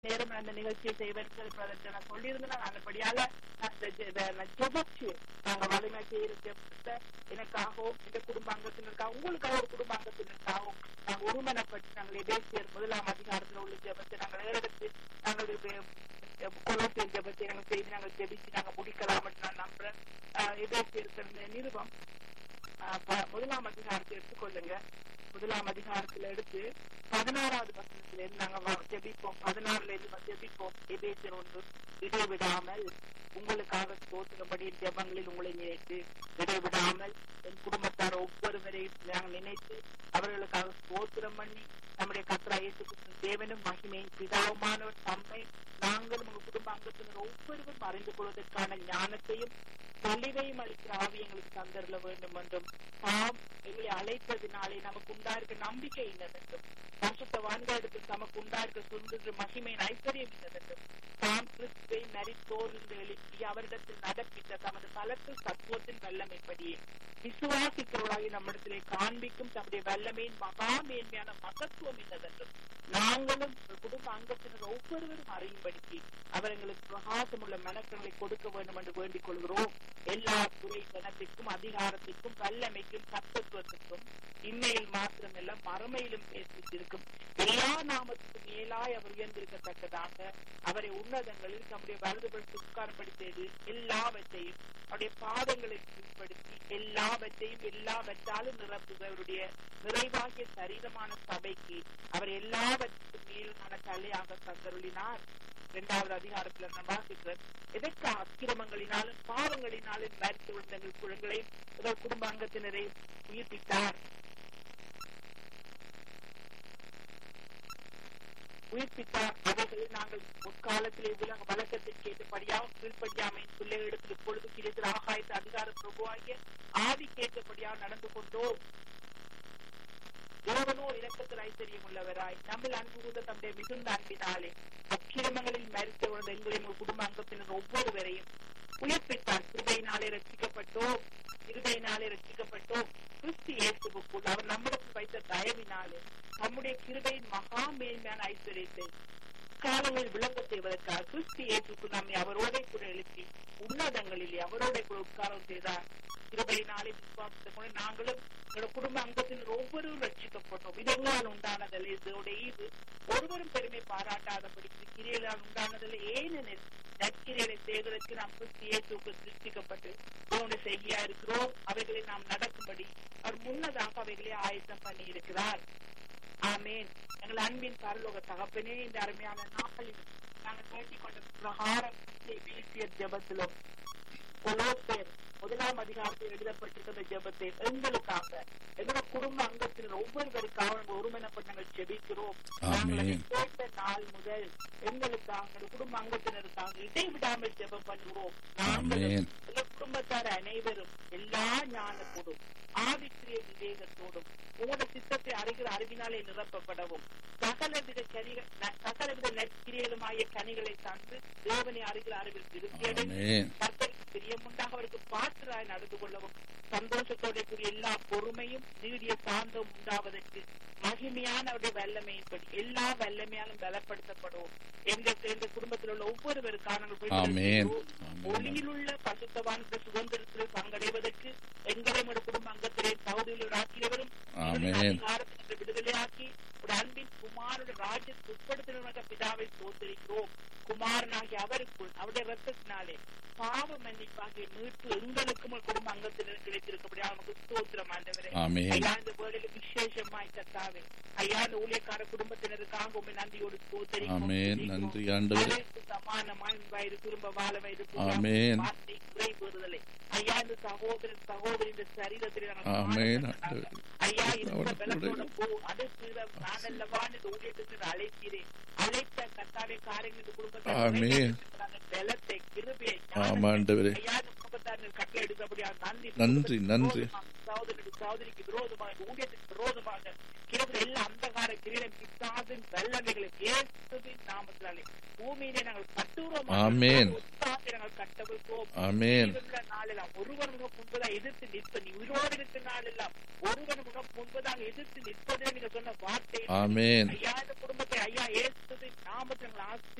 நேரம் அந்த நிகழ்ச்சியை செய்வேன் பிரதர்ஷனை நான் சொல்லியிருந்தேன் அதுபடியால அந்த ஜெ- இத நான் ஜெபிச்சு நாங்க வலிமை செய்யற ஜெபத்தை எனக்காகவும் இந்த குடும்ப அங்கத்தினருக்காகவும் உங்களுக்காக ஒரு குடும்ப அங்கத்தினருக்காகவும் நாங்கள் ஒருமனப்பட்டு நாங்கள் எபேசியர் முதலாம் அதிகாரத்தில் உள்ள ஜெபத்தை நாங்கள் ஏறெடுத்து நாங்கள் கொலோசியர் ஜெபத்தை நாங்கள் செய்து நாங்கள் ஜெபிச்சு நாங்கள் முடிக்கலாம் என்று நான் நம்புறேன் ஆஹ் எபேசியர் இந்த நிருபம் ஆஹ் ப- முதலாம் அதிகாரத்தை எடுத்துக்கொள்ளுங்க முதலாம் அதிகாரத்துல எடுத்து பதினாறாவது வசனத்துல இருந்து நாங்க வ- ஜெபிப்போம் பதினாறுல இருந்து வ- ஜெபிப்போம் எபேசியர் ஒன்று இடைவிடாமல் உங்களுக்காக ஸ்தோத்திரபடி ஜெபங்களில் உங்களை நினைத்து இடைவிடாமல் என் குடும்பத்தார் ஒவ்வொருவரையும் நாங்கள் நினைத்து அவர்களுக்காக ஸ்தோத்திரம் பண்ணி நம்முடைய கத்ரா இயேசு கிறிஸ்து தேவனும் மகிமையின் பிதாவுமானவர் தம்மை நாங்களும் உங்க குடும்ப அங்கத்தினர் ஒவ்வொருவரும் அறிந்து கொள்வதற்கான ஞானத்தையும் தெளிவையும் அளிக்கிற ஆவி எங்களுக்கு தந்தரல வேண்டும் என்றும் தாம் எங்களை அழைத்ததினாலே நமக்கு உண்டாயிருக்க நம்பிக்கை இன்னதென்றும் பரிசுத்தவான்களிடத்தில் தமக்கு உண்டாயிருக்க சுந்தர மகிமையின் ஐஸ்வர்யம் இன்னதென்றும் தாம் கிறிஸ்துவை மரித்தோர்ந்து எழுப்பி அவரிடத்தில் நடப்பித்த தமது பலத்தில் தத்துவத்தின் வல்லமைப்படியே விசுவாசிக்கிறவர்களாகி நம்மிடத்திலே காண்பிக்கும் தம்முடைய வல்லமையின் மகா மேன்மையான மகத்துவம் இன்னதென்றும் நாங்களும் குடும்ப அங்கத்தினர் ஒவ்வொருவரும் அறியும்படிக்கு அவர் எங்களுக்கு பிரகாசமுள்ள மனக்கங்களை கொடுக்க வேண்டும் என்று வேண்டிக் கொள்கிறோம் எல்லா துறை கணத்திற்கும் அதிகாரத்திற்கும் வல்லமைக்கும் கத்தத்துவத்திற்கும் இம்மையில் மாத்திரமல்ல மறுமையிலும் பேசியிருக்கும் எல்லா நாமத்துக்கும் மேலாய் அவர் உயர்ந்திருக்கத்தக்கதாக அவரை உன்னதங்களில் தம்முடைய வலதுபடுத்தி உட்காரப்படி செய்து எல்லாவற்றையும் அவருடைய பாதங்களை கீழ்ப்படுத்தி எல்லாவற்றையும் எல்லாவற்றாலும் நிரப்புக அவருடைய நிறைவாகிய சரீரமான சபைக்கு அவர் எல்லாவற்றுக்கும் மேலான தலையாக தந்தருளினார் இரண்டாவது அதிகாரத்துல நான் வாசிக்கிறேன் எதற்கு அக்கிரமங்களினாலும் பாவங்களினாலும் மறித்து விழுந்த எங்கள் குழந்தைகளையும் எங்கள் குடும்ப அங்கத்தினரை உயிர்ப்பித்தார் உயிர்ப்பித்தார் அவைகளை நாங்கள் முற்காலத்திலே உலக வழக்கத்திற்கு ஏற்றபடியாக கீழ்ப்படியாமையின் பிள்ளைகளிடத்தில் இப்பொழுது கிடைத்த ஆகாயத்து அதிகார பிரபுவாகிய ஆவி கேட்டபடியாக நடந்து கொண்டோம் தேவனோ இரக்கத்தில் ஐஸ்வர்யம் உள்ளவராய் நம்மில் அன்பு கூர்ந்த தம்முடைய மிகுந்த அன்பினாலே அக்கிரமங்களில் மறித்த உணர்ந்த எங்களை எங்கள் குடும்ப அங்கத்தினர் ஒவ்வொருவரையும் உயிர்ப்பித்தார் கிருபையினாலே ரட்சிக்கப்பட்டோம் கிருபையினாலே ரட்சிக்கப்பட்டோம் கிறிஸ்து இயேசுவுக்குள் அவர் நம்மிடத்தில் வைத்த தயவினாலே நம்முடைய கிருபையின் மகா மேன்மையான ஐஸ்வர்யத்தை காலங்களில் விளங்க செய்வதற்காக கிறிஸ்து இயேசுக்குள் நம்மை அவரோட கூட எழுப்பி உன்னதங்களிலே அவரோட கூட உட்காரம் செய்தார் கிருபையினாலே விசுவாசத்தை கொண்டு நாங்களும் எங்களோட குடும்ப அங்கத்தில் ஒவ்வொருவரும் ரட்சிக்கப்பட்டோம் இதெல்லாம் உண்டானதில்லை இதோட ஈவு ஒருவரும் பெருமை பாராட்டாதபடி கிரியலால் உண்டானதில்லை ஏனெனில் நற்கிரியலை செய்வதற்கு நாம் கிறிஸ்து இயேசுக்கு சிருஷ்டிக்கப்பட்டு அவனுடைய செய்யா இருக்கிறோம் அவைகளை நாம் நடக்கும்படி அவர் முன்னதாக அவைகளை ஆயத்தம் பண்ணி இருக்கிறார் ஆமேன் எங்கள் அன்பின் பரலோக தகப்பனே இந்த அருமையான நாளில் நாங்கள் கேட்டிக் கொண்ட பிரகாரம் வீசிய ஜபத்திலும் கொலோசேர் முதலாம் அதிகாரத்தில் எழுதப்பட்டிருக்கிற ஜெபத்தை எங்களுக்காக எங்களோட குடும்ப அங்கத்தினர் ஒவ்வொருவருக்காக நாங்கள் ஒருமனப்பட்டு நாங்கள் ஜெபிக்கிறோம் நாங்கள் அதை ஆமென். கேட்ட நாள் முதல் எங்களுக்காக எங்கள் குடும்ப அங்கத்தினருக்காக இடைவிடாமல் ஜெபம் பண்ணுகிறோம் நாங்களும் ஆமென். எங்கள் குடும்பத்தார் அனைவரும் எல்லா ஞானத்தோடும் ஆவிக்குரிய விவேகத்தோடும் உங்களோட சித்தத்தை அறிகிற அறிவினாலே நிரப்பப்படவும் சகலவித கனிகள் ந- சகலவித நற்கிரியலுமாய கனிகளை தந்து தேவனை அறிகிற அறிவில் திருப்தியடைந்து ஆமென். கர்த்தருக்கு பிரியமுண்டாக அவருக்கு பாத்திராய் நடந்து கொள்ளவும் சந்தோஷத்தோட கூடிய எல்லா பொறுமையும் நீடிய சாந்தம் உண்டாவதற்கு மகிமையான அவருடைய வல்லமையின்படி எல்லா வல்லமையாலும் பலப்படுத்தப்படுவோம் எங்க எங்க குடும்பத்தில் உள்ள ஒவ்வொருவருக்கான நாங்கள் ஆமென். வேண்டுகிறோம். ஆமென். ஒளியில் உள்ள பசுத்தவான்கள் சுதந்திரத்தில் பங்கடைவதற்கு எங்களை உடைய குடும்ப அங்கத்திலே தகுதியில் ஆக்கியவரும் ஆமென். அதிகாரத்திற்கு விடுதலையாக்கி ஒரு அன்பின் குமாரோட ராஜ்யத்துக்கு உட்படுத்தின பிதாவை சோதரிக்கிறோம் குமாரனாகிய அவருக்குள் அவருடைய ரத்தத்தினாலே பாவ மன்னிப்பாகிய மீட்பு எங்களுக்கும் ஒரு குடும்ப அங்கத்தினர் கிடைத்திருக்கப்படியா நமக்கு ஸ்தோத்திரம் ஆண்டவரே ஆமென். ஐயா இந்த வேளையில் விசேஷமாய் கத்தாவே ஐயா இந்த ஊழியக்கார குடும்பத்தினருக்காக உண்மை நன்றியோடு ஸ்தோத்தரிக்கிறோம். ஆமென். நன்றி ஆண்டவரே. அனைத்து சமானமாய் உன் வயிறு திரும்ப வாழ வயிறு ஆமென். வார்த்தை குறைபெறுதலை ஐயா இந்த சகோதரன் சகோதரி இந்த சரீரத்தில் நாங்கள் ஆமென். காணப்பட்டாங்க. ஐயா இந்த அவரோட பலத்தோட போ அது நான் அல்லவான்னு இந்த ஊழியத்துக்கு அழைக்கிறேன் அழைத்த கத்தாவே காரியங்கள் இந்த குடும்பத்தை ஆமென். பலத்தை கிருபையை ஆமாண்டவரே ஐயா இந்த குடும்பத்தார்கள் கட்டளை எடுத்தபடியாக நன்றி நன்றி, நன்றி. சகோதரனுக்கு சகோதரிக்கு விரோதமாக ஊழியத்துக்கு விரோதமாக கிழக்கு எல்லா அந்தகார கிரீடம் பிசாசின் வல்லமைகளை இயேசுவின் நாமத்தினாலே பூமியிலே நாங்கள் கட்டுகிறோம் ஆமென். நாங்கள் கட்டவிழ்ப்போம் ஆமென் ஜீவனுள்ள நாளெல்லாம் ஒருவர் முகம் முன்பதாக எதிர்த்து நிற்ப நீ உயிரோடு இருக்கிற நாளெல்லாம் ஒருவர் முகம் முன்பதாக எதிர்த்து நிற்பதே நீங்க சொன்ன வார்த்தை ஆமென் ஐயா இந்த குடும்பத்தை ஐயா இயேசுவின் நாமத்தில் நாங்கள்